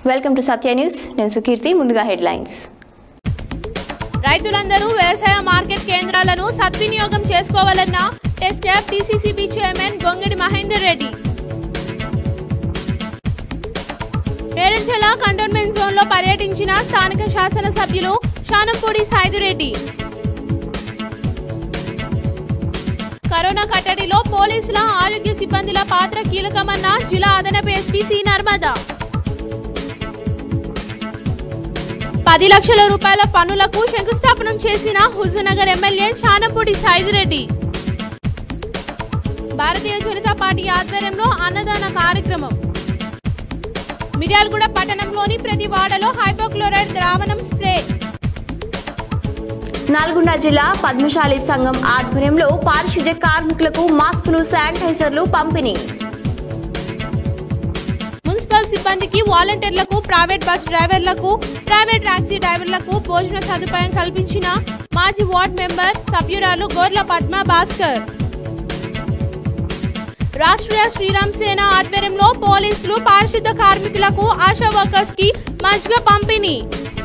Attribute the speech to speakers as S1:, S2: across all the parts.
S1: welcome to Satya news నేను సుకీర్తి ముందుగా headlines
S2: రైతులందరూ వ్యవసాయ మార్కెట్ కేంద్రాలను సద్వినియోగం చేసుకోవాలన్న టెస్ట్ క్యాప్ TCCB chairman Gongidi Mahender Reddy Neredcherla cantonment జోన్లో పర్యటించిన స్థానిక శాసనసభ్యులు శానంపూడి సాయిదురెడ్డి కరోనా కట్టడిలో పోలీసుల ఆరోగ్య సిబ్బందిల పాత్ర కీలకమన్న జిల్లా అదనపు ఎస్పీ సి నర్మదా పది లక్షల రూపాయల పన్నులకు శంకుస్థాపనం చేసిన హుజూర్నగర్ ఎమ్మెల్యే చానంపూడి సాయిదిరెడ్డి భారతీయ జనతా పార్టీ ఆధ్వర్యంలో అన్నదాన కార్యక్రమం మిర్యాలగూడ పట్టణంలోని ప్రతి వాడలో హైపోక్లోరైడ్ ద్రావణం స్ప్రే
S1: నల్గొండ జిల్లా పద్మశాలి సంఘం ఆధ్వర్యంలో పారిశుద్ధ్య కార్మికులకు మాస్కులు శానిటైజర్లు పంపిణీ
S2: మున్సిపల్ సిబ్బందికి వాలంటీర్లకు ప్రైవేట్ బస్ డ్రైవర్లకు ప్రైవేట్ టాక్సీ డ్రైవర్లకు భోజన సదుపాయం కల్పించిన మాజీ వార్డ్ మెంబర్ సభ్యురాలు గోర్ల పద్మ భాస్కర్ రాష్ట్రీయ శ్రీరామ్ సేన ఆధ్వర్యంలో పోలీసులు పారిశుద్ధ కార్మికులకు ఆశా వర్కర్స్ కి మజ్గా పంపిణీ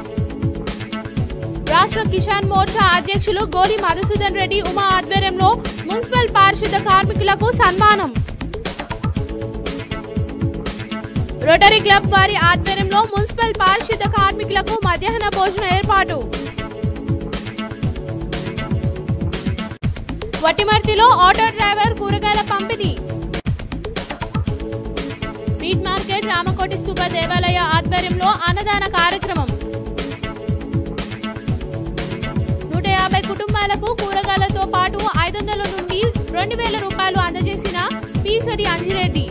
S2: రాష్ట్ర కిసాన్ మోర్చా అధ్యక్షులు గోలి మధుసూదన్ రెడ్డి ఉమా ఆధ్వర్యంలో మున్సిపల్ పారిశుద్ధ కార్మికులకు సన్మానం రోటరీ క్లబ్ వారి ఆధ్వర్యంలో మున్సిపల్ పారిశుద్ధ కార్మికులకు మధ్యాహ్న భోజన ఏర్పాటు వట్టిమర్తిలో ఆటో డ్రైవర్ కూరగాయల పంపిణీ మీట్ మార్కెట్ రామకోటి స్తూప దేవాలయ ఆధ్వర్యంలో అన్నదాన కార్యక్రమం నూట యాభై కుటుంబాలకు కూరగాయలతో పాటు ఐదు వందల నుండి రెండు వేల రూపాయలు అందజేసిన పీసడి అంజిరెడ్డి